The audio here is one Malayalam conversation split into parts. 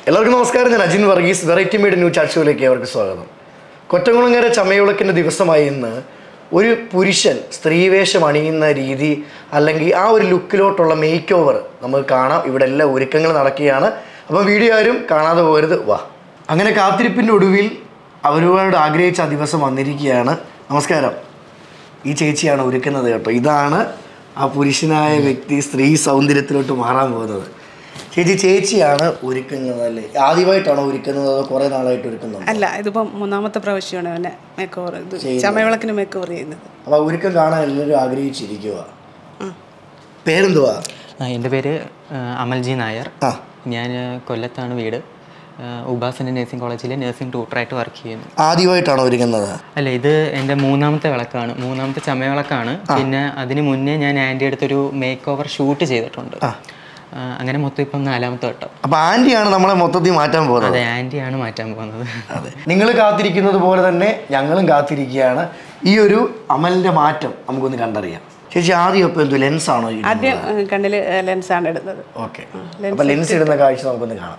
എല്ലാവർക്കും നമസ്കാരം ഞാൻ Ajin Varghese variety made new chat ഷോയിലേക്ക് അവർക്ക് സ്വാഗതം കൊറ്റംകുളങ്ങര ചമയവിളക്കിൻ്റെ ദിവസമായി ഇന്ന് ഒരു പുരുഷൻ സ്ത്രീവേഷം അണിയുന്ന രീതി അല്ലെങ്കിൽ ആ ഒരു ലുക്കിലോട്ടുള്ള മേക്ക് ഓവർ നമുക്ക് കാണാം ഇവിടെ എല്ലാ ഒരുക്കങ്ങൾ നടക്കുകയാണ് അപ്പം വീഡിയോ ആരും കാണാതെ പോകരുത് വാ അങ്ങനെ കാത്തിരിപ്പിൻ്റെ ഒടുവിൽ അവരോട് ആഗ്രഹിച്ച ആ ദിവസം വന്നിരിക്കുകയാണ് നമസ്കാരം ഈ ചേച്ചിയാണ് ഒരുക്കുന്നത് കേട്ടോ ഇതാണ് ആ പുരുഷനായ വ്യക്തി സ്ത്രീ സൗന്ദര്യത്തിലോട്ട് മാറാൻ പോകുന്നത് ചേച്ചി ചേച്ചിയാണ് ഒരുക്കുന്നത് അല്ലേ ആദ്യമായിട്ടാണോ ഒരുക്കുന്നത് അതോ കുറേ നാളായിട്ട് ഒരുക്കുന്നുണ്ടോ അല്ല ഇതിപ്പം മൂന്നാമത്തെ പ്രാവശ്യമാണ് അവനെ മേക്ക് ഓവർ ഇത് ചമയവിളക്കിന് മേക്ക് ഓവർ ചെയ്യുന്നത് അപ്പോൾ ആ ഒരുക്കം കാണാൻ എല്ലാവരും ആഗ്രഹിച്ചിരിക്കുക പേരെന്തുവാ ആ, എൻ്റെ പേര് ആ, അമൽജി നായർ ആ ഞാൻ കൊല്ലത്താണ് വീട് ആ, ഉപാസന നഴ്സിംഗ് കോളേജിൽ നഴ്സിംഗ് ട്യൂട്ടറായിട്ട് വർക്ക് ചെയ്യുന്നു ആദ്യമായിട്ടാണോ ഒരുക്കുന്നത് അല്ല ഇത് എൻ്റെ മൂന്നാമത്തെ വിളക്കാണ് മൂന്നാമത്തെ ചമയവിളക്കാണ് പിന്നെ അതിന് മുന്നേ ഞാൻ ആൻറ്റി അടുത്തൊരു മേക്ക് ഓവർ ഷൂട്ട് ചെയ്തിട്ടുണ്ട് ആ, അങ്ങനെ മൊത്തം ഇപ്പം നാലാമത്തെ വട്ടം അപ്പോൾ ആൻറ്റിയാണ് നമ്മളെ മൊത്തത്തിൽ മാറ്റാൻ പോകുന്നത് അതെ ആൻറ്റിയാണ് മാറ്റാൻ പോകുന്നത് അതെ നിങ്ങൾ കാത്തിരിക്കുന്നത് പോലെ തന്നെ ഞങ്ങളും കാത്തിരിക്കുകയാണ് ഈ ഒരു അമലിൻ്റെ മാറ്റം നമുക്കൊന്ന് കണ്ടറിയാം ചേച്ചി ആദ്യം ഇപ്പോൾ എന്തോ ലെൻസാണോ ആദ്യം ഏഹ്, കണ്ണിൽ ലെൻസാണ് ഇടുന്നത് ഓക്കെ അപ്പോൾ ലെൻസ് ഇടുന്ന കാഴ്ച നമുക്കൊന്ന് കാണാം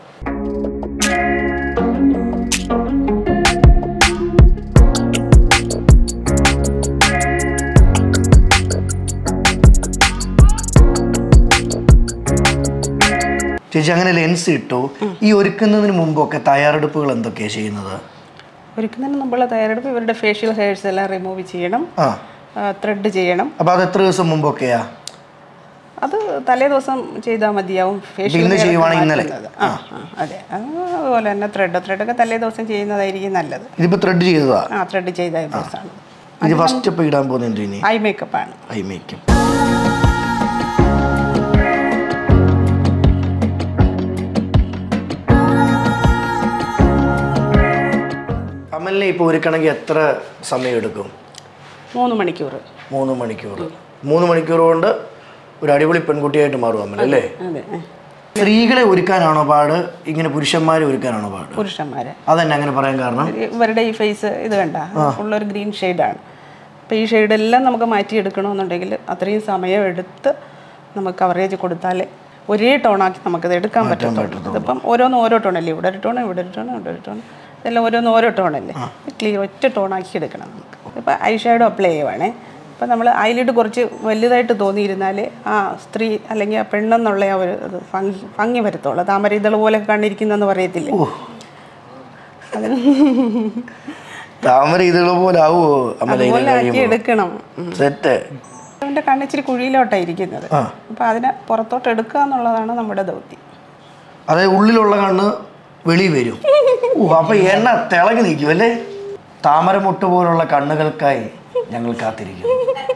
ചേച്ചി അങ്ങനെ ലെൻസ് ഇട്ടു ഈ ഒരുക്കുന്നതിന് മുമ്പൊക്കെ തയ്യാറെടുപ്പുകൾ എന്തൊക്കെയാണ് ചെയ്യുന്നത് ഒരിക്കലും നമ്മൾ തയ്യാറെടുപ്പ് ഇവരുടെ ഫേഷ്യൽ ഹെയർസ് എല്ലാം റിമൂവ് ചെയ്യണം ആ ത്രെഡ് ചെയ്യണം അപ്പോൾ അത് എത്ര ദിവസം മുമ്പൊക്കെയാ അത് തലേ ദിവസം ചെയ്താൽ മതിയാവും ഫേഷ്യൽ ഇന്ന് ചെയ്യുവാണെങ്കിൽ ഇന്നലെ? ആ ആ, അതെ ആ, അതുപോലെ തന്നെ ത്രെഡ് ത്രെഡൊക്കെ തലേ ദിവസം ചെയ്യുന്നതായിരിക്കും നല്ലത് ഇതിപ്പോൾ ത്രെഡ് ചെയ്തതാ ആ ത്രെഡ് ചെയ്ത ദിവസമാണ് ഇത് ഫസ്റ്റ് ഇപ്പോൾ ഇടാൻ പോകുന്നത് എന്തു ഇനി ഐ മേക്കപ്പാണ് ഐ മേക്കും അമലിനെ ഇപ്പോൾ ഒരുക്കണമെങ്കിൽ എത്ര സമയം എടുക്കും മൂന്ന് മണിക്കൂർ മൂന്ന് മണിക്കൂർ മൂന്ന് മണിക്കൂർ കൊണ്ട് ഒരു അടിപൊളി പെൺകുട്ടിയായിട്ട് മാറും അമൽ അല്ലേ അതെ ആ. സ്ത്രീകളെ ഒരുക്കാനാണോ പാട് ഇങ്ങനെ പുരുഷന്മാരെ ഒരുക്കാനാണോ പാട് പുരുഷന്മാരെ അതന്നെ അങ്ങനെ പറയാൻ കാരണം ഇവരുടെ ഈ ഫേസ് ഇത് കണ്ട ഉള്ളൊരു ഗ്രീൻ ഷെയ്ഡാണ് അപ്പോൾ ഈ ഷെയ്ഡെല്ലാം നമുക്ക് മാറ്റിയെടുക്കണമെന്നുണ്ടെങ്കിൽ അത്രയും സമയം എടുത്ത് നമുക്ക് കവറേജ് കൊടുത്താൽ ഒരേ ടോണാക്കി നമുക്കത് എടുക്കാൻ പറ്റത്തുള്ളൂ ഇതിപ്പം ഓരോന്നും ഓരോ ടോണല്ലേ ഇവിടെ ഒരു ടോൺ ഇവിടെ ഒരു ടോൺ ഇവിടെ ഒരു ടോൺ ഇതെല്ലാം ഓരോന്നും ഓരോ ടോണല്ലേ ക്ലിയർ ഒറ്റ ടോണാക്കി എടുക്കണം നമുക്ക് ഇപ്പോൾ ഐ ഷാഡോ അപ്ലൈ ചെയ്യുവാണേ അപ്പം നമ്മൾ ഐലിഡ് കുറച്ച് വലുതായിട്ട് തോന്നിയിരുന്നാൽ ആ സ്ത്രീ അല്ലെങ്കിൽ ആ പെണ്ണെന്നുള്ള ആ ഒരു ഇത് ഭംഗി ഭംഗി വരത്തുള്ളൂ താമര ഇതൾ പോലെ കണ്ണിരിക്കുന്നെന്ന് പറയത്തില്ലേ അതിന് താമര ഇതുള്ള പോലെ ആവുമോ അമല ഇത് അതുപോലെ ആക്കി കഴിയുമ്പോൾ എടുക്കണം സെറ്റ് അവൻ്റെ കണ്ണിച്ചിരി കുഴിയിലോട്ടാണ് ഇരിക്കുന്നത് അപ്പം അതിനെ പുറത്തോട്ട് എടുക്കുക എന്നുള്ളതാണ് നമ്മുടെ ദൗത്യം അതായത് ഉള്ളിലുള്ള കണ്ണ് വെളി വരും ഓ അപ്പൊ എണ്ണ തിളങ്ങി നിൽക്കും അല്ലേ താമരമുട്ട് പോലുള്ള കണ്ണുകൾക്കായി ഞങ്ങൾ കാത്തിരിക്കും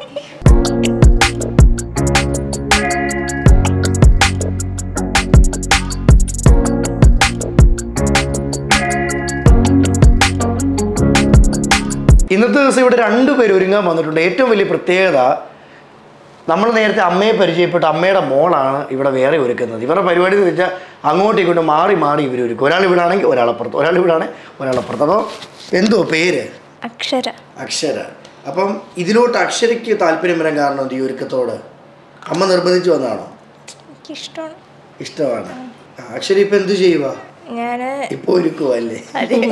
ഇന്നത്തെ ദിവസം ഇവിടെ രണ്ടുപേര് ഒരുങ്ങാൻ വന്നിട്ടുണ്ട് ഏറ്റവും വലിയ പ്രത്യേകത നമ്മൾ നേരത്തെ അമ്മയെ പരിചയപ്പെട്ട അമ്മയുടെ മോളാണ് ഇവിടെ വേറെ ഒരുക്കുന്നത് ഇവരുടെ പരിപാടി എന്ന് വെച്ചാൽ അങ്ങോട്ടും ഇങ്ങോട്ടും മാറി മാറി ഇവർ ഒരുക്കും ഒരാൾ ഇവിടാണെങ്കിൽ ഒരാളപ്പുറത്ത് ഒരാൾ ഇവിടാണെങ്കിൽ ഒരാളപ്പുറത്ത് അപ്പോൾ എന്തോ പേര് അക്ഷര അക്ഷര അപ്പം ഇതിലോട്ട് അക്ഷരയ്ക്ക് താല്പര്യം വരാൻ കാരണം എന്ത് ഈ ഒരുക്കത്തോട് അമ്മ നിർബന്ധിച്ച് വന്നതാണോ എനിക്കിഷ്ടമാണ് ഇഷ്ടമാണ് ആ, അക്ഷര ഇപ്പം എന്ത് ചെയ്യുക ഞാൻ ഇപ്പോൾ ഒരുക്കുവോ അല്ലേ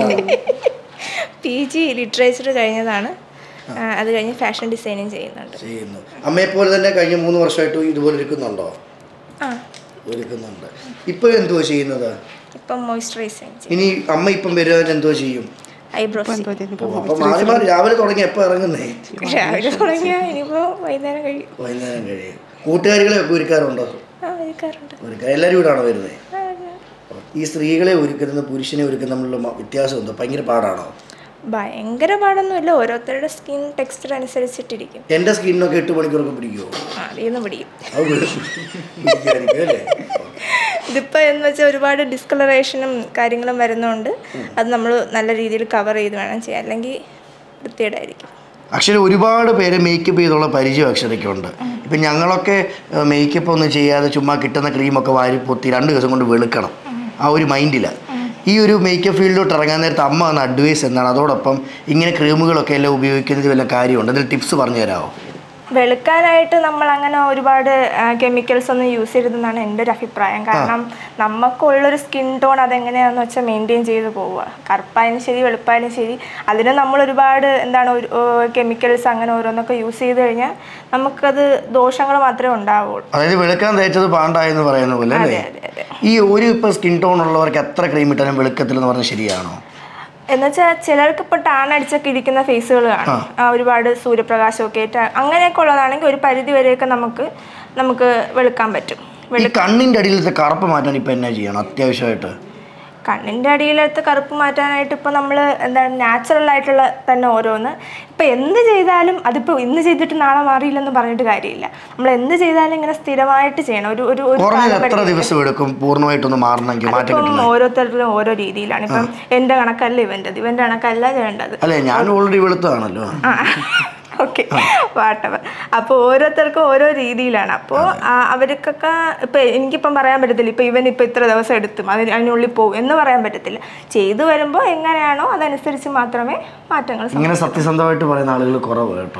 പി ജി ലിറ്ററേച്ചർ കഴിഞ്ഞതാണ് ആ, അത് കഴിഞ്ഞ് ഫാഷൻ ഡിസൈനിങ് ചെയ്യുന്നുണ്ട് ചെയ്യുന്നു അമ്മയെ പോലെ തന്നെ കഴിഞ്ഞ മൂന്ന് വർഷമായിട്ട് ഇതുപോലെ ഒരുക്കുന്നുണ്ടോ ആ ഒരുക്കുന്നുണ്ട് ഇപ്പോൾ എന്തുവാ ചെയ്യുന്നത് ഇപ്പം മോയ്സ്ചറൈസിങ് ചെയ്യും ഇനി അമ്മ ഇപ്പം വരുന്നതിന് എന്തോ ചെയ്യും ഐബ്രോസ് ഓ, അപ്പൊ മാറി മാറി രാവിലെ തുടങ്ങി എപ്പോ ഇറങ്ങുന്നേ രാവിലെ തുടങ്ങിയാൽ ഇനിയിപ്പോൾ വൈകുന്നേരം കഴിയും വൈകുന്നേരം കഴിയും കൂട്ടുകാരികളെ ഒക്കെ ഒരുക്കാറുണ്ടോ ആ ഒരുക്കാറുണ്ട് ഒരുക്കാൻ എല്ലാവരും ഇവിടാണോ വരുന്നത് ആ, ഈ സ്ത്രീകളെ ഒരുക്കുന്നത് പുരുഷനെ ഒരുക്കുന്ന തമ്മിലുള്ള മ- വ്യത്യാസം എന്തോ ഭയങ്കര പാടാണോ ഭയങ്കര പാടൊന്നുമില്ല ഓരോരുത്തരുടെ സ്കിൻ ടെക്സ്ചർ അനുസരിച്ചിട്ടിരിക്കും എൻ്റെ സ്കിന്നൊക്കെ എട്ട് മണിക്കൂറൊക്കെ പിടിക്കുമോ ആ, അതിന്ന് പിടിക്കും അത് പിടിക്കുമായിരിക്കും അല്ലേ ഇതിപ്പോൾ എന്ന് വെച്ചാൽ ഒരുപാട് ഡിസ്കളറേഷനും കാര്യങ്ങളും വരുന്നതുകൊണ്ട് അത് നമ്മൾ നല്ല രീതിയിൽ കവർ ചെയ്ത് വേണം ചെയ്യാൻ അല്ലെങ്കിൽ വൃത്തികേടായിരിക്കും അക്ഷര ഒരുപാട് പേരെ മേക്കപ്പ് ചെയ്തുള്ള പരിചയം അക്ഷരയ്ക്കുണ്ട് ഇപ്പം ഞങ്ങളൊക്കെ മേക്കപ്പ് ഒന്നും ചെയ്യാതെ ചുമ്മാ കിട്ടുന്ന ക്രീമൊക്കെ വാരി പൊത്തി രണ്ട് ദിവസം കൊണ്ട് വെളുക്കണം ആ ഒരു മൈൻഡിലാണ് ഈ ഒരു മേക്കപ്പ് ഫീൽഡിലോട്ട് ഇറങ്ങാൻ നേരത്തെ അമ്മ വന്ന അഡ്വൈസ് എന്താണ് അതോടൊപ്പം ഇങ്ങനെ ക്രീമുകളൊക്കെ എല്ലാം ഉപയോഗിക്കുന്നതിൽ വല്ല കാര്യമുണ്ട് അതിൽ ടിപ്സ് പറഞ്ഞു തരാമോ വെളുക്കാനായിട്ട് നമ്മൾ അങ്ങനെ ഒരുപാട് കെമിക്കൽസ് ഒന്നും യൂസ് ചെയ്യരുതെന്നാണ് എൻ്റെ ഒരു അഭിപ്രായം കാരണം നമുക്കുള്ളൊരു സ്കിൻ ടോൺ അതെങ്ങനെയാണെന്ന് വെച്ചാൽ മെയിൻറ്റെയിൻ ചെയ്ത് പോവുക കറുപ്പായാലും ശരി വെളുപ്പായാലും ശരി അതിന് നമ്മൾ ഒരുപാട് എന്താണ് ഒരു കെമിക്കൽസ് അങ്ങനെ ഓരോന്നൊക്കെ യൂസ് ചെയ്ത് കഴിഞ്ഞാൽ നമുക്കത് ദോഷങ്ങൾ മാത്രമേ ഉണ്ടാവുള്ളൂ അതായത് വെളുക്കാൻ തേച്ചത് പാണ്ടായെന്ന് പറയുന്ന പോലെ അല്ലേ അതെ അതെ ഈ ഒരു ഇപ്പോൾ സ്കിൻ ടോൺ ഉള്ളവർക്ക് എത്ര ക്രീം ഇട്ടാലും വെളുക്കത്തില്ലെന്ന് പറഞ്ഞാൽ ശരിയാണോ എന്നുവെച്ചാൽ ചിലർക്ക് ഇപ്പോൾ ടാൻ അടിച്ചൊക്കെ ഇരിക്കുന്ന ഫേസുകൾ കാണും ആ, ഒരുപാട് സൂര്യപ്രകാശമൊക്കെ ഏറ്റ് അങ്ങനെയൊക്കെ ഉള്ളതാണെങ്കിൽ ഒരു പരിധി വരെയൊക്കെ നമുക്ക് നമുക്ക് വെളുക്കാൻ പറ്റും ഈ കണ്ണിന്റെ അടിയിലത്തെ കറുപ്പ് മാറ്റാൻ ഇപ്പൊ എന്നാ ചെയ്യണം അത്യാവശ്യമായിട്ട് കണ്ണിൻ്റെ അടിയിലത്തെ കറുപ്പ് മാറ്റാനായിട്ട് ഇപ്പോൾ നമ്മൾ എന്താണ് നാച്ചുറൽ ആയിട്ടുള്ള തന്നെ ഓരോന്ന് ഇപ്പോൾ എന്ത് ചെയ്താലും അതിപ്പോൾ ഇന്ന് ചെയ്തിട്ട് നാളെ മാറിയില്ലെന്ന് പറഞ്ഞിട്ട് കാര്യമില്ല നമ്മൾ എന്ത് ചെയ്താലും ഇങ്ങനെ സ്ഥിരമായിട്ട് ചെയ്യണം ഒരു ഒരു ഒരു കുറഞ്ഞത് കാലഘട്ടം- എത്ര ദിവസം എടുക്കും പൂർണ്ണമായിട്ടൊന്ന് മാറണമെങ്കിൽ മാറ്റം ഇപ്പം കിട്ടണം ഓരോരുത്തരിലും ഓരോ രീതിയിലാണ് ഇപ്പം എൻ്റെ കണക്കല്ല ഇവൻ്റെത് ഇവൻ്റെ കണക്കല്ല ചെയ്യേണ്ടത് അല്ലേ ഞാൻ ഓൾറെഡി വെളുത്തതാണല്ലോ ആ ഓക്കെ വാട്ടവർ അപ്പോൾ ഓരോരുത്തർക്കും ഓരോ രീതിയിലാണ് അപ്പോൾ അവർക്കൊക്കെ ഇപ്പം എനിക്കിപ്പം പറയാൻ പറ്റത്തില്ല ഇപ്പം ഇവൻ ഇപ്പം ഇത്ര ദിവസം എടുത്തും അതിന് അതിനുള്ളിൽ പോകും എന്ന് പറയാൻ പറ്റത്തില്ല ചെയ്തു വരുമ്പോൾ എങ്ങനെയാണോ അതനുസരിച്ച് മാത്രമേ മാറ്റങ്ങൾ സംഭവിക്കൂ. ഇങ്ങനെ സത്യസന്ധമായിട്ട് പറയുന്ന ആളുകൾ കുറവ് കേട്ടോ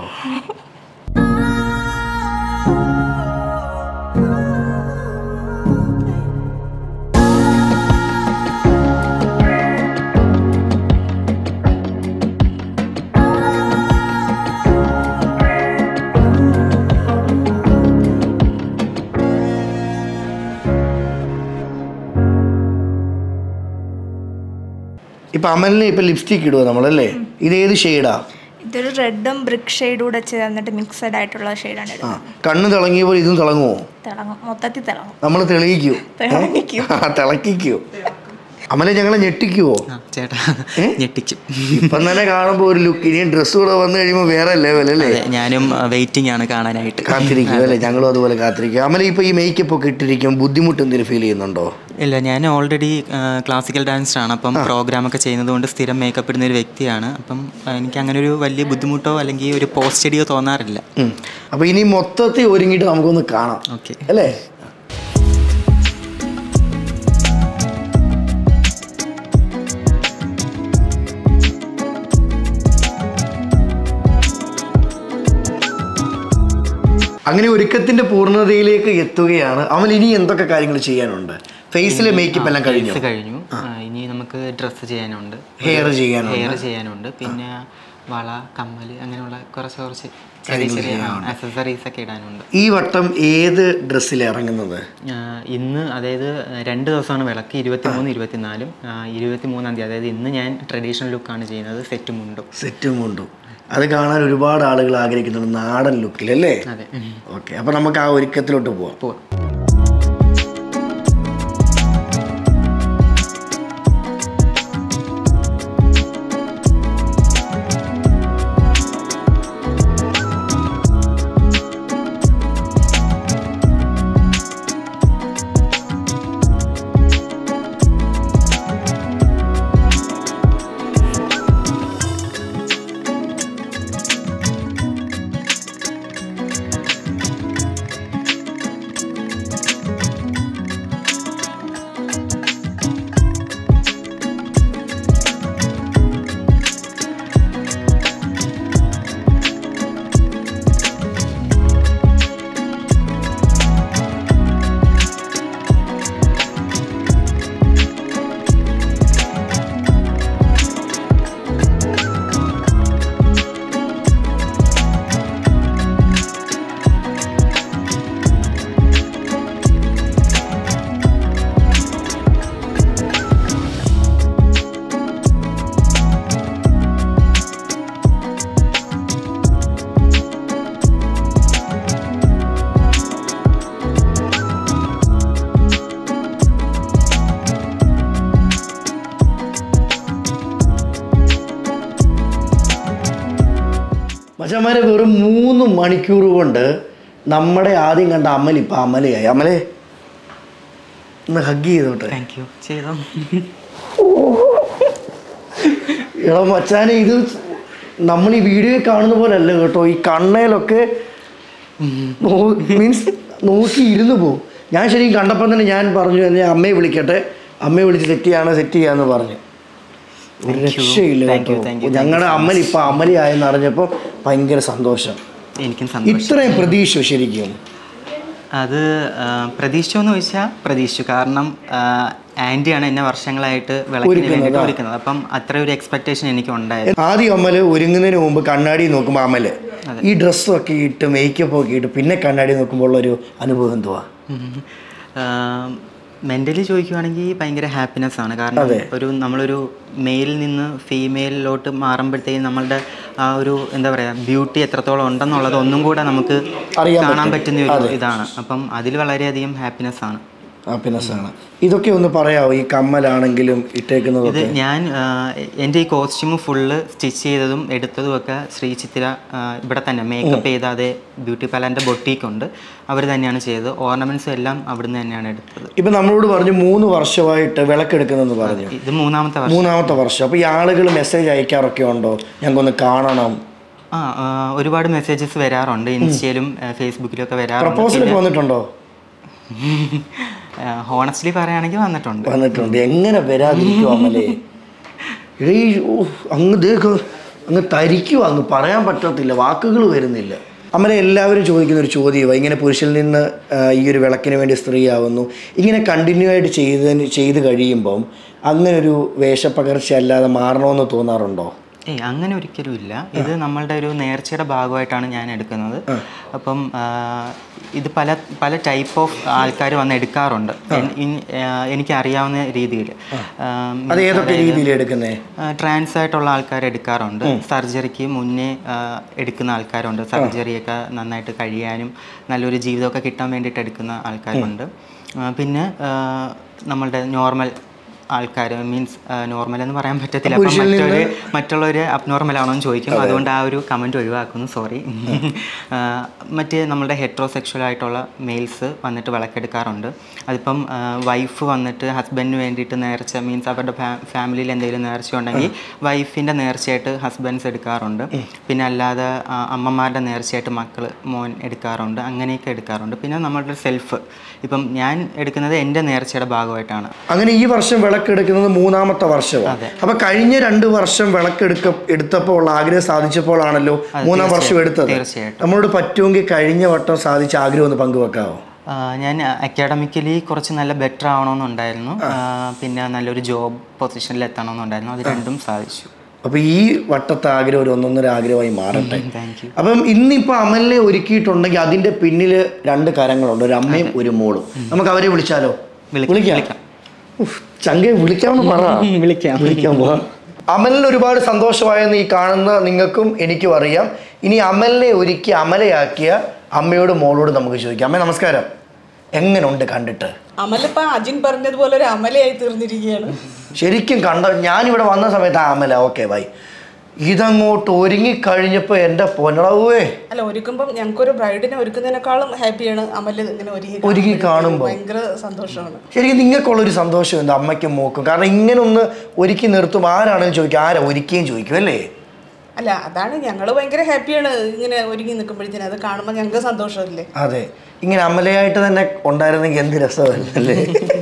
ഇപ്പൊ അമലിന് ഇപ്പൊ ലിപ്സ്റ്റിക് ഇടുക നമ്മളല്ലേ ഇത് ഏത് ഷെയ്ഡാ ഇതൊരു റെഡും ബ്രിക്ക് ഷെയ്ഡും കൂടെ ചേർന്നിട്ട് മിക്സഡ് ആയിട്ടുള്ള ഷെയ്ഡാണ് ആ ഇടുന്നത് കണ്ണ് തിളങ്ങിയപ്പോൾ ഇതും തിളങ്ങുമോ തിളങ്ങും മൊത്തത്തിൽ തിളങ്ങും നമ്മൾ തെളിയിക്കൂ തിളങ്ങിക്കും ആ തിളക്കിക്കോ അമലെ ഞങ്ങളെ ഞെട്ടിക്കുവോ ആ ചേട്ടാ ഞെട്ടിക്കും ഇപ്പം തന്നെ കാണുമ്പോൾ ഒരു ലുക്ക് ഇനി ഡ്രസ്സ് കൂടെ വന്നു കഴിയുമ്പോൾ വേറെ ലെവൽ അല്ലേ അതെ ഞാനും വെയിറ്റിംഗ് ആണ് കാണാനായിട്ട് കാത്തിരിക്കും അല്ലേ ഞങ്ങളും അതുപോലെ കാത്തിരിക്കും അമല ഇപ്പൊ ഈ മേക്കപ്പ് ഒക്കെ ഇട്ടിരിക്കും ബുദ്ധിമുട്ട് എന്തെങ്കിലും ഫീൽ ചെയ്യുന്നുണ്ടോ ഇല്ല ഞാൻ ഓൾറെഡി ക്ലാസിക്കൽ ഡാൻസർ ആണ് അപ്പം പ്രോഗ്രാം ഒക്കെ ചെയ്യുന്നത് കൊണ്ട് സ്ഥിരം മേക്കപ്പ് ഇടുന്ന ഒരു വ്യക്തിയാണ് അപ്പം ആ, എനിക്ക് അങ്ങനെ ഒരു വലിയ ബുദ്ധിമുട്ടോ അല്ലെങ്കിൽ ഒരു പോസ്റ്റഡിയോ തോന്നാറില്ല ഉം. അപ്പൊ ഇനി മൊത്തത്തിൽ ഒരുങ്ങിയിട്ട് നമുക്കൊന്ന് കാണാം ഓക്കെ അല്ലേ അങ്ങനെ ഒരുക്കത്തിന്റെ പൂർണ്ണതയിലേക്ക് എത്തുകയാണ് അവൻ ഇനി എന്തൊക്കെ കാര്യങ്ങൾ ചെയ്യാനുണ്ട് ഫേസിലെ മേക്കപ്പ് എല്ലാം കഴിഞ്ഞു ഫേസ് കഴിഞ്ഞു ആ, ഇനി നമുക്ക് ഡ്രസ്സ് ചെയ്യാനുണ്ട് ഹെയർ ചെയ്യാനുണ്ട് ഹെയർ ചെയ്യാനുണ്ട് പിന്നെ വള കമ്മൽ അങ്ങനെയുള്ള കുറച്ച് കുറച്ച് ചെറിയ ചെറിയ അക്സസറീസ് ഒക്കെ ഇടാനുണ്ട് ഈ വട്ടം ഏത് ഡ്രസ്സിൽ ഇറങ്ങുന്നത് ആ, ഇന്ന് അതായത് രണ്ട് ദിവസമാണ് വിളക്ക് ഇരുപത്തിമൂന്ന് ഇരുപത്തിനാലും ആ, ഇരുപത്തിമൂന്നാം തീയതി അതായത് ഇന്ന് ഞാൻ ട്രഡീഷണൽ ലുക്കാണ് ചെയ്യുന്നത് സെറ്റ് മുണ്ടും സെറ്റും കൊണ്ടും അത് കാണാൻ ഒരുപാട് ആളുകൾ ആഗ്രഹിക്കുന്നുണ്ട് നാടൻ ലുക്കിൽ അല്ലേ അതെ ഓക്കെ അപ്പൊ നമുക്ക് ആ ഒരുക്കത്തിലോട്ട് പോവാം പോവാം മച്ചന്മാരെ വെറും മൂന്ന് മണിക്കൂർ കൊണ്ട് നമ്മുടെ ആദ്യം കണ്ട അമൽ ഇപ്പം അമലയായി അമലെ ഒന്ന് ഹഗ് ചെയ്തോട്ടെ താങ്ക് യു ചെയ്തോ എടാ മച്ചാനെ ഇത് നമ്മൾ ഈ വീഡിയോയിൽ കാണുന്ന പോലെ അല്ല കേട്ടോ ഈ കണ്ണയിലൊക്കെ മീൻസ് നോക്കി ഇരുന്ന് പോകും ഞാൻ ശരിക്കും കണ്ടപ്പം തന്നെ ഞാൻ പറഞ്ഞു ഞാൻ അമ്മയെ വിളിക്കട്ടെ അമ്മയെ വിളിച്ച് സെറ്റ് ചെയ്യാണ് സെറ്റ് ചെയ്യാന്ന് പറഞ്ഞു ഒരു രക്ഷയില്ല Thank you, കേട്ടോ. thank you, ഞങ്ങളുടെ അമ്മൽ ഇപ്പം അമലിയായെന്ന് അറിഞ്ഞപ്പോൾ ഭയങ്കര സന്തോഷം എനിക്കും സന്തോഷം ഇത്രയും പ്രതീക്ഷ ശരിക്കും അത് ആ, പ്രതീക്ഷിച്ചോന്ന് ചോദിച്ചാൽ പ്രതീക്ഷിച്ചു കാരണം ആ, ആൻറ്റിയാണ് എന്നെ വർഷങ്ങളായിട്ട് വിളക്കിന് വേണ്ടിയിട്ട് ഒരുക്കുന്നത് അപ്പം അത്ര ഒരു എക്സ്പെക്റ്റേഷൻ എനിക്ക് ഉണ്ടായിരുന്നു ആദ്യം അമല് ഒരുങ്ങുന്നതിന് മുമ്പ് കണ്ണാടി നോക്കുമ്പോൾ അമല് ഈ ഡ്രസ്സൊക്കെ ഇട്ട് മേക്കപ്പ് ഒക്കെ ഇട്ട് പിന്നെ കണ്ണാടി നോക്കുമ്പോൾ ഉള്ള ഒരു അനുഭവം എന്തുവാ മെൻ്റലി ചോദിക്കുവാണെങ്കിൽ ഭയങ്കര ഹാപ്പിനെസ് ആണ് കാരണം ഒരു നമ്മളൊരു മെയിലിൽ നിന്ന് ഫീമെയിലിലോട്ട് മാറുമ്പോഴത്തേക്കും നമ്മളുടെ ആ ഒരു എന്താ പറയുക ബ്യൂട്ടി എത്രത്തോളം ഉണ്ടെന്നുള്ളത് ഒന്നും കൂടെ നമുക്ക് അറിയാൻ കാണാൻ പറ്റുന്ന ഒരു ഇതാണ് അപ്പം അതിൽ വളരെയധികം ഹാപ്പിനെസ് ആണ് ഹാപ്പിനെസ് ആണ് ഇതൊക്കെ ഒന്ന് പറയാമോ ഈ കമ്മലാണെങ്കിലും ഇത് ഇട്ടേക്കുന്നതൊക്കെ ഞാൻ ആ, എൻ്റെ ഈ കോസ്റ്റ്യൂം ഫുള്ള് സ്റ്റിച്ച് ചെയ്തതും എടുത്തതും ഒക്കെ ശ്രീ ചിത്തിര ആ, ഇവിടെ തന്നെ മേക്കപ്പ് ചെയ്താതെ ബ്യൂട്ടി പാലൻ്റെ ബൊട്ടീക്ക് ഉണ്ട് അവർ തന്നെയാണ് ചെയ്തത് ഓർണമെൻറ്റ്സും എല്ലാം അവിടുന്ന് തന്നെയാണ് എടുത്തത് ഇപ്പം നമ്മളോട് പറഞ്ഞു മൂന്ന് വർഷമായിട്ട് വിളക്കെടുക്കുന്നെന്ന് പറഞ്ഞു ഇത് മൂന്നാമത്തെ വർഷം മൂന്നാമത്തെ വർഷം അപ്പോൾ ഈ ആളുകൾ മെസ്സേജ് അയക്കാറൊക്കെ ഉണ്ടോ ഞങ്ങൾക്കൊന്ന് കാണണം ആ ആ, ഒരുപാട് മെസ്സേജസ് വരാറുണ്ട് ഇൻസ്റ്റയിലും ആ, ഫേസ്ബുക്കിലും ഒക്കെ വരാറുണ്ട് പ്രപ്പോസലൊക്കെ വന്നിട്ടുണ്ടോ ഹോണസ്റ്റ്ലി പറയുകയാണെങ്കിൽ വന്നിട്ടുണ്ട് വന്നിട്ടുണ്ട് എങ്ങനെ വരാതിരിക്കും അമലേ എടീ ഓ അങ്ങ് ദേഹം അങ്ങ് തരിക്കുക അങ്ങ് പറയാൻ പറ്റത്തില്ല വാക്കുകൾ വരുന്നില്ല അമല എല്ലാവരും ചോദിക്കുന്ന ഒരു ചോദ്യമാണ് ഇങ്ങനെ പുരുഷനിൽ നിന്ന് ആ, ഈ ഒരു വിളക്കിന് വേണ്ടി സ്ത്രീയാവുന്നു ഇങ്ങനെ കണ്ടിന്യൂ ആയിട്ട് ചെയ്തതിന് ചെയ്ത് കഴിയുമ്പം അങ്ങനെ ഒരു വേഷപ്പകർച്ച അല്ലാതെ മാറണമെന്ന് തോന്നാറുണ്ടോ ഏയ് അങ്ങനെ ഒരിക്കലും ഇല്ല ഇത് നമ്മളുടെ ഒരു നേർച്ചയുടെ ഭാഗമായിട്ടാണ് ഞാൻ എടുക്കുന്നത് അപ്പം ആ, ഇത് പല പല ടൈപ്പ് ഓഫ് ആൾക്കാർ വന്ന് എടുക്കാറുണ്ട് എൻ- ഇൻ- ആ, എനിക്കറിയാവുന്ന രീതിയിൽ അത് ഏതൊക്കെ രീതിയിൽ എടുക്കുന്നേ ട്രാൻസ് ആയിട്ടുള്ള ആൾക്കാർ എടുക്കാറുണ്ട് സർജറിക്ക് മുന്നേ ആ, എടുക്കുന്ന ആൾക്കാരുണ്ട് സർജറിയൊക്കെ നന്നായിട്ട് കഴിയാനും നല്ലൊരു ജീവിതമൊക്കെ കിട്ടാൻ വേണ്ടിയിട്ട് എടുക്കുന്ന ആൾക്കാരുണ്ട് ആ, പിന്നെ ആ, നമ്മളുടെ നോർമൽ ആൾക്കാർ മീൻസ് നോർമൽ എന്ന് പറയാൻ പറ്റത്തില്ല അപ്പം മറ്റൊരു മറ്റുള്ളവർ അബ്നോർമൽ ആണോ എന്ന് ചോദിക്കും അതുകൊണ്ട് ആ ഒരു കമൻറ്റ് ഒഴിവാക്കുന്നു സോറി മറ്റ് നമ്മളുടെ ഹെട്രോസെക്ഷൽ ആയിട്ടുള്ള മെയിൽസ് വന്നിട്ട് വിളക്കെടുക്കാറുണ്ട് അതിപ്പം വൈഫ് വന്നിട്ട് ഹസ്ബൻഡിന് വേണ്ടിയിട്ട് നേർച്ച മീൻസ് അവരുടെ ഫാമിലിയിൽ എന്തെങ്കിലും നേർച്ച ഉണ്ടെങ്കിൽ വൈഫിൻ്റെ നേർച്ചയായിട്ട് ഹസ്ബൻഡ്സ് എടുക്കാറുണ്ട് പിന്നെ അല്ലാതെ ആ, അമ്മമാരുടെ നേർച്ചയായിട്ട് മക്കൾ മോൻ എടുക്കാറുണ്ട് അങ്ങനെയൊക്കെ എടുക്കാറുണ്ട് പിന്നെ നമ്മളുടെ സെൽഫ് ഇപ്പം ഞാൻ എടുക്കുന്നത് എൻ്റെ നേർച്ചയുടെ ഭാഗമായിട്ടാണ് അങ്ങനെ ഈ വർഷം വിളക്കെടുക്കുന്നത് മൂന്നാമത്തെ വർഷമാണ് അപ്പൊ കഴിഞ്ഞ രണ്ട് വർഷം വിളക്കെടുക്ക എടുത്തപ്പോൾ ഉള്ള ആഗ്രഹം സാധിച്ചപ്പോഴാണല്ലോ മൂന്നാം വർഷം എടുത്തത് തീർച്ചയായിട്ടും. നമ്മളോട് പറ്റുമെങ്കിൽ കഴിഞ്ഞ വട്ടം സാധിച്ച ആഗ്രഹം ഒന്ന് പങ്കുവെക്കാവോ ആ, ഞാൻ അക്കാഡമിക്കലി കുറച്ച് നല്ല ബെറ്റർ ആവണമെന്നുണ്ടായിരുന്നു ആ, പിന്നെ നല്ലൊരു ജോബ് പൊസിഷനിൽ എത്തണമെന്നുണ്ടായിരുന്നു അത് രണ്ടും സാധിച്ചു അപ്പൊ ഈ വട്ടത്തെ ആഗ്രഹം ഒരു ഒന്നൊന്നര ആഗ്രഹമായി മാറട്ടെ താങ്ക് യു അപ്പം ഇന്നിപ്പോ അമലിനെ ഒരുക്കിയിട്ടുണ്ടെങ്കിൽ അതിന്റെ പിന്നില് രണ്ട് കരങ്ങളുണ്ട് ഒരു അമ്മയും ഒരു മോളും നമുക്ക് അവരെ വിളിച്ചാലോ വിളിക്കാം, വിളിക്കാം വിളിക്കാം. ഉഫ്, ചങ്കെ വിളിക്കാമെന്ന് പറ വിളിക്കാം വിളിക്കാൻ പോവാം അമലിന് ഒരുപാട് സന്തോഷമായെന്ന് ഈ കാണുന്ന നിങ്ങൾക്കും എനിക്കും അറിയാം ഇനി അമലിനെ ഒരുക്കി അമലയാക്കിയ അമ്മയോട് മോളോട് നമുക്ക് ചോദിക്കാം അമ്മ നമസ്കാരം എങ്ങനെയുണ്ട് കണ്ടിട്ട് അമലിപ്പോ അജിൻ പറഞ്ഞതുപോലെ ഒരു അമലയായി തീർന്നിരിക്കുകയാണ് ശരിക്കും കണ്ട ഞാനിവിടെ വന്ന സമയത്ത് ആ അമല ഓക്കെ ബൈ ഇതങ്ങോട്ട് ഒരുങ്ങിക്കഴിഞ്ഞപ്പോൾ എൻ്റെ പൊന്നളവേ അല്ല ഒരുക്കുമ്പം ഞങ്ങൾക്കൊരു ബ്രൈഡിനെ ഒരുക്കുന്നതിനേക്കാളും ഹാപ്പിയാണ് അമല് ഇങ്ങനെ ഒരുങ്ങി ഒരുങ്ങി കാണുമ്പോൾ. ഭയങ്കര സന്തോഷമാണ് ശരിക്കും നിങ്ങൾക്കുള്ളൊരു സന്തോഷം എന്താ അമ്മയ്ക്കും മോക്കും കാരണം ഇങ്ങനെ ഒന്ന് ഒരുക്കി നിർത്തും ആരാണെന്ന് ചോദിക്കും ആരാ ഒരുക്കുകയും ചോദിക്കും അല്ലേ അല്ല അതാണ് ഞങ്ങൾ ഭയങ്കര ഹാപ്പിയാണ് ഇങ്ങനെ ഒരുങ്ങി നിൽക്കുമ്പോഴത്തേനും അത് കാണുമ്പോൾ ഞങ്ങൾക്ക് സന്തോഷമല്ലേ അതെ ഇങ്ങനെ അമലയായിട്ട് തന്നെ ഉണ്ടായിരുന്നെങ്കിൽ എന്ത് രസമല്ലേ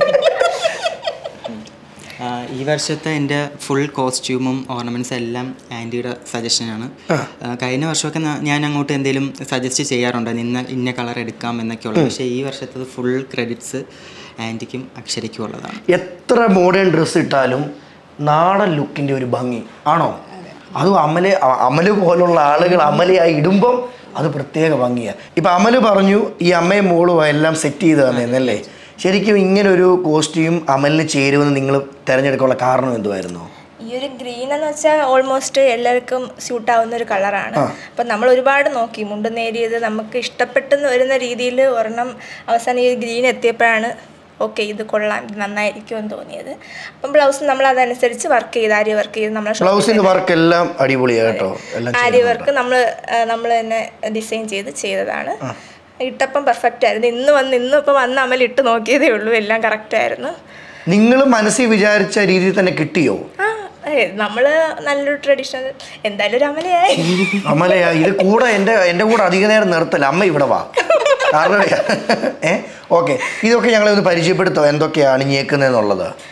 ആ, ഈ വർഷത്തെ എൻ്റെ ഫുൾ കോസ്റ്റ്യൂമും ഓർണമെൻറ്റ്സ് എല്ലാം ആൻറ്റിയുടെ സജഷനാണ് കഴിഞ്ഞ വർഷമൊക്കെ ന- ഞാൻ അങ്ങോട്ട് എന്തെങ്കിലും സജസ്റ്റ് ചെയ്യാറുണ്ട് ഇന്ന ഇന്ന കളർ എടുക്കാം എന്നൊക്കെയുള്ളത് പക്ഷേ ഈ വർഷത്തത് ഫുൾ ക്രെഡിറ്റ്സ് ആൻറ്റിക്കും അക്ഷരയ്ക്കും ഉള്ളതാണ് എത്ര മോഡേൺ ഡ്രസ്സ് ഇട്ടാലും നാടൻ ലുക്കിൻ്റെ ഒരു ഭംഗി ആണോ അതും അമല അ- അമല് പോലുള്ള ആളുകൾ അമലയായി ഇടുമ്പം അത് പ്രത്യേക ഭംഗിയാണ് ഇപ്പം അമല് പറഞ്ഞു ഈ അമ്മയും മോളും എല്ലാം സെറ്റ് ചെയ്ത് തന്നേന്നല്ലേ ശരിക്കും ഇങ്ങനെ ഒരു കോസ്റ്റ്യൂം അമലിന് ചേരുമെന്ന് നിങ്ങൾ തിരഞ്ഞെടുക്കാനുള്ള കാരണം എന്തുമായിരുന്നു ഈ ഒരു ഗ്രീൻ എന്ന് വെച്ചാൽ ഓൾമോസ്റ്റ് എല്ലാവർക്കും സ്യൂട്ട് ആവുന്ന ഒരു കളറാണ് അപ്പം നമ്മൾ ഒരുപാട് നോക്കി മുണ്ട് നേരിയത് നമുക്ക് ഇഷ്ടപ്പെട്ടെന്ന് വരുന്ന രീതിയിൽ ഒരെണ്ണം അവസാനം ഈ ഗ്രീൻ എത്തിയപ്പോഴാണ് ഓക്കെ ഇത് കൊള്ളാം ഇത് നന്നായിരിക്കും എന്ന് തോന്നിയത് അപ്പം ബ്ലൗസ് നമ്മൾ അതനുസരിച്ച് വർക്ക് ചെയ്ത് ആര്യ വർക്ക് ചെയ്ത് നമ്മൾ ബ്ലൗസിൻ്റെ വർക്ക് എല്ലാം അടിപൊളിയാണ് കേട്ടോ എല്ലാം ആര്യ വർക്ക് നമ്മൾ നമ്മൾ തന്നെ ഡിസൈൻ ചെയ്ത് ചെയ്തതാണ് ഇട്ടപ്പം പെർഫെക്റ്റ് ആയിരുന്നു ഇന്ന് വന്ന് ഇന്നും ഇപ്പം വന്ന് അമൽ ഇട്ട് നോക്കിയതേ ഉള്ളൂ എല്ലാം കറക്റ്റ് ആയിരുന്നു നിങ്ങൾ മനസ്സിൽ വിചാരിച്ച രീതിയിൽ തന്നെ കിട്ടിയോ ആ നമ്മൾ നല്ലൊരു ട്രഡീഷണൽ എന്തായാലും ഒരു അമലയായി അമലയാ ഇത് കൂടെ എൻ്റെ എൻ്റെ കൂടെ അധിക നേരം നിർത്തല്ല അമ്മ ഇവിടെ വാ കാരണം ഏ ഓക്കെ ഇതൊക്കെ ഞങ്ങളെ ഒന്ന് പരിചയപ്പെടുത്തോ എന്തൊക്കെയാണ് അണിഞ്ഞേക്കുന്നതെന്നുള്ളത്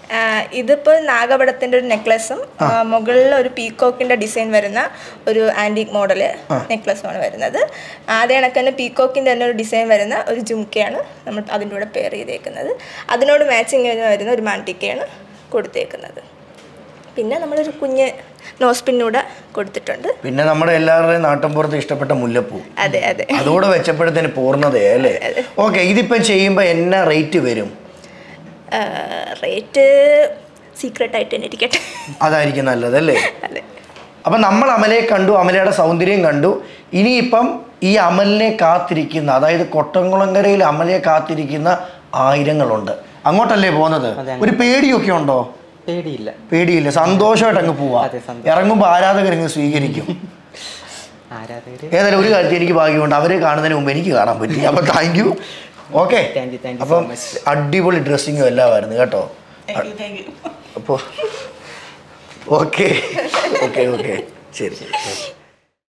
ഇതിപ്പോൾ നാഗപടത്തിൻ്റെ ഒരു നെക്ലസും മുകളിൽ ഒരു പീക്കോക്കിൻ്റെ ഡിസൈൻ വരുന്ന ഒരു ആൻറ്റിക് മോഡൽ നെക്ലസുമാണ് വരുന്നത് അതേ കണക്ക് തന്നെ പീക്കോക്കിൻ്റെ തന്നെ ഒരു ഡിസൈൻ വരുന്ന ഒരു ജുംക്കയാണ് നമ്മൾ അതിൻ്റെ കൂടെ പെയർ ചെയ്തേക്കുന്നത് അതിനോട് മാച്ചിങ് വരുന്ന ഒരു മാൻറ്റിക്കയാണ് കൊടുത്തേക്കുന്നത് പിന്നെ നമ്മളൊരു കുഞ്ഞ് നോസ്പിന്നൂടെ കൊടുത്തിട്ടുണ്ട് പിന്നെ നമ്മുടെ എല്ലാവരുടെയും നാട്ടിൻപുറത്ത് ഇഷ്ടപ്പെട്ട മുല്ലപ്പൂ അതെ അതെ അതുകൂടെ വെച്ചപ്പോഴത്തേന് പൂർണ്ണതയാ അല്ലേ ഓക്കെ ഇതിപ്പം ചെയ്യുമ്പോൾ എന്നാ റേറ്റ് വരും റേറ്റ് സീക്രട്ട് ആയിട്ട് തന്നെ ഇരിക്കട്ടെ അതായിരിക്കും നല്ലത് അല്ലേ അതെ അപ്പം നമ്മൾ അമലയെ കണ്ടു അമലയുടെ സൗന്ദര്യം കണ്ടു ഇനിയിപ്പം ഈ അമലിനെ കാത്തിരിക്കുന്ന അതായത് കൊട്ടംകുളങ്കരയിൽ അമലയെ കാത്തിരിക്കുന്ന ആയിരങ്ങളുണ്ട് അങ്ങോട്ടല്ലേ പോകുന്നത് ഒരു പേടിയൊക്കെ ഉണ്ടോ പേടിയില്ല പേടിയില്ല സന്തോഷമായിട്ട് അങ്ങ് പോവാ അതെ, സന്തോഷം. ഇറങ്ങുമ്പോൾ ആരാധകരങ്ങ് സ്വീകരിക്കും ആരാധകർ ഏതായാലും ഒരു കാര്യത്തിൽ എനിക്ക് ഭാഗ്യമുണ്ട് അവരെ കാണുന്നതിന് മുമ്പ് എനിക്ക് കാണാൻ പറ്റി അപ്പം thank you okay Thank you, thank you so അപ്പം അടിപൊളി ഡ്രസ്സിങ്ങും എല്ലാമായിരുന്നു കേട്ടോ അപ്പോൾ ഓക്കെ ഓക്കെ ഓക്കെ ശരി